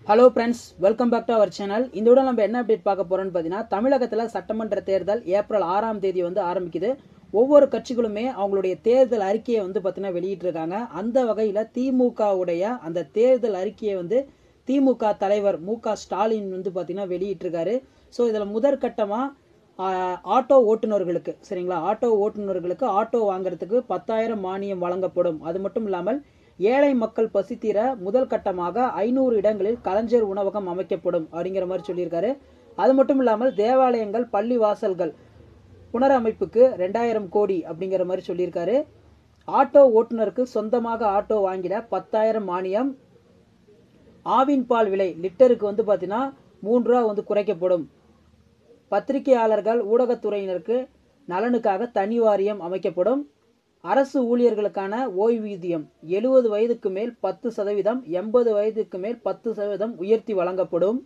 hello friends welcome back to our channel இந்த விட நம்ம என்ன அப்டேட் பார்க்க போறோம்னு பார்த்தீங்கன்னா தமிழகத்தில் சட்டமன்ற தேர்தல் ஏப்ரல் ஆறாம் தேதி வந்து ஆரம்பிக்குது ஒவ்வொரு கட்சிகளுமே அவங்களுடைய தேர்தல் அறிக்கையை வந்து பார்த்தீங்கன்னா வெளியிட்டிருக்காங்க அந்த வகையில் திமுகவுடைய அந்த தேர்தல் அறிக்கையை வந்து திமுக தலைவர் மு க ஸ்டாலின் வந்து பார்த்தீங்கன்னா வெளியிட்டிருக்காரு ஸோ இதில் முதற்கட்டமாக ஆட்டோ ஓட்டுநர்களுக்கு சரிங்களா ஆட்டோ ஓட்டுநர்களுக்கு ஆட்டோ வாங்குறதுக்கு பத்தாயிரம் மானியம் வழங்கப்படும் அது மட்டும் இல்லாமல் ஏழை மக்கள் பசி தீர முதல் கட்டமாக ஐநூறு இடங்களில் கலைஞர் உணவகம் அமைக்கப்படும் அப்படிங்கிற மாதிரி சொல்லியிருக்காரு அது மட்டும் இல்லாமல் தேவாலயங்கள் பள்ளி வாசல்கள் புனரமைப்புக்கு ரெண்டாயிரம் கோடி அப்படிங்கிற மாதிரி சொல்லியிருக்காரு ஆட்டோ ஓட்டுநருக்கு சொந்தமாக ஆட்டோ வாங்கிட பத்தாயிரம் மானியம் ஆவின் பால் விலை லிட்டருக்கு வந்து பார்த்தீங்கன்னா மூன்று ரூபா வந்து குறைக்கப்படும் பத்திரிகையாளர்கள் ஊடகத்துறையினருக்கு நலனுக்காக தனி வாரியம் அமைக்கப்படும் அரசு ஊழியர்களுக்கான ஓய்வூதியம் எழுபது வயதுக்கு மேல் பத்து சதவீதம் எண்பது வயதுக்கு மேல் பத்து சதவீதம் உயர்த்தி வழங்கப்படும்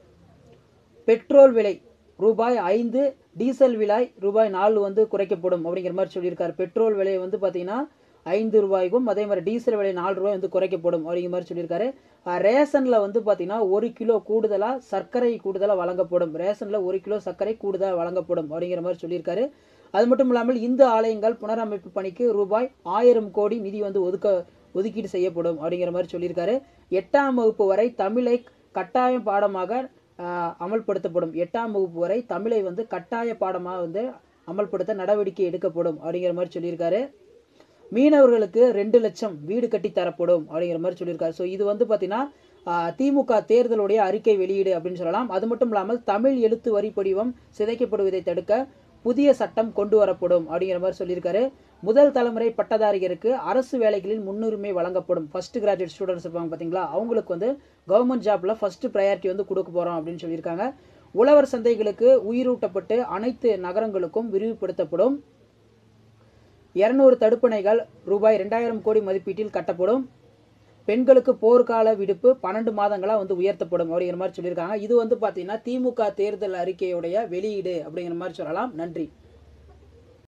பெட்ரோல் விலை ரூபாய் ஐந்து டீசல் விலை ரூபாய் நாலு வந்து குறைக்கப்படும் அப்படிங்கிற மாதிரி சொல்லியிருக்காரு பெட்ரோல் விலை வந்து பார்த்தீங்கன்னா ஐந்து ரூபாய்க்கும் அதே மாதிரி டீசல் விலை நாலு ரூபாய் வந்து குறைக்கப்படும் அப்படிங்கிற மாதிரி சொல்லியிருக்காரு ரேஷனில் வந்து பார்த்தீங்கன்னா ஒரு கிலோ கூடுதலாக சர்க்கரை கூடுதலாக வழங்கப்படும் ரேஷனில் ஒரு கிலோ சர்க்கரை கூடுதலாக வழங்கப்படும் அப்படிங்கிற மாதிரி சொல்லியிருக்காரு அது மட்டும் இல்லாமல் இந்து ஆலயங்கள் புனரமைப்பு பணிக்கு ரூபாய் ஆயிரம் கோடி நிதி வந்து ஒதுக்க ஒதுக்கீடு செய்யப்படும் அப்படிங்கிற மாதிரி சொல்லியிருக்காரு எட்டாம் வகுப்பு வரை தமிழை கட்டாய பாடமாக அமல்படுத்தப்படும் எட்டாம் வகுப்பு வரை தமிழை வந்து கட்டாய பாடமாக வந்து அமல்படுத்த நடவடிக்கை எடுக்கப்படும் அப்படிங்கிற மாதிரி சொல்லியிருக்காரு மீனவர்களுக்கு ரெண்டு லட்சம் வீடு கட்டி தரப்படும் அப்படிங்கிற மாதிரி சொல்லியிருக்காரு ஸோ இது வந்து பார்த்தீங்கன்னா திமுக தேர்தலுடைய அறிக்கை வெளியீடு அப்படின்னு சொல்லலாம் அது மட்டும் இல்லாமல் தமிழ் எழுத்து வரி படிவம் சிதைக்கப்படுவதை தடுக்க புதிய சட்டம் கொண்டு வரப்படும் அப்படிங்கிற மாதிரி சொல்லியிருக்காரு முதல் தலைமுறை பட்டதாரிகளுக்கு அரசு வேலைகளில் முன்னுரிமை வழங்கப்படும் ஃபர்ஸ்ட் கிராஜுவேட் ஸ்டூடெண்ட்ஸ் இருப்பாங்க பார்த்தீங்களா அவங்களுக்கு வந்து கவர்மெண்ட் ஜாப்ல ஃபர்ஸ்ட் ப்ரையாரிட்டி வந்து கொடுக்க போறோம் அப்படின்னு சொல்லியிருக்காங்க உழவர் சந்தைகளுக்கு உயிரூட்டப்பட்டு அனைத்து நகரங்களுக்கும் விரிவுபடுத்தப்படும் இருநூறு தடுப்பணைகள் ரூபாய் ரெண்டாயிரம் கோடி மதிப்பீட்டில் கட்டப்படும் பெண்களுக்கு போர்க்கால விடுப்பு பன்னெண்டு மாதங்களா வந்து உயர்த்தப்படும் அப்படிங்கிற மாதிரி சொல்லியிருக்காங்க இது வந்து பார்த்தீங்கன்னா திமுக தேர்தல் அறிக்கையுடைய வெளியீடு அப்படிங்கிற மாதிரி சொல்லலாம் நன்றி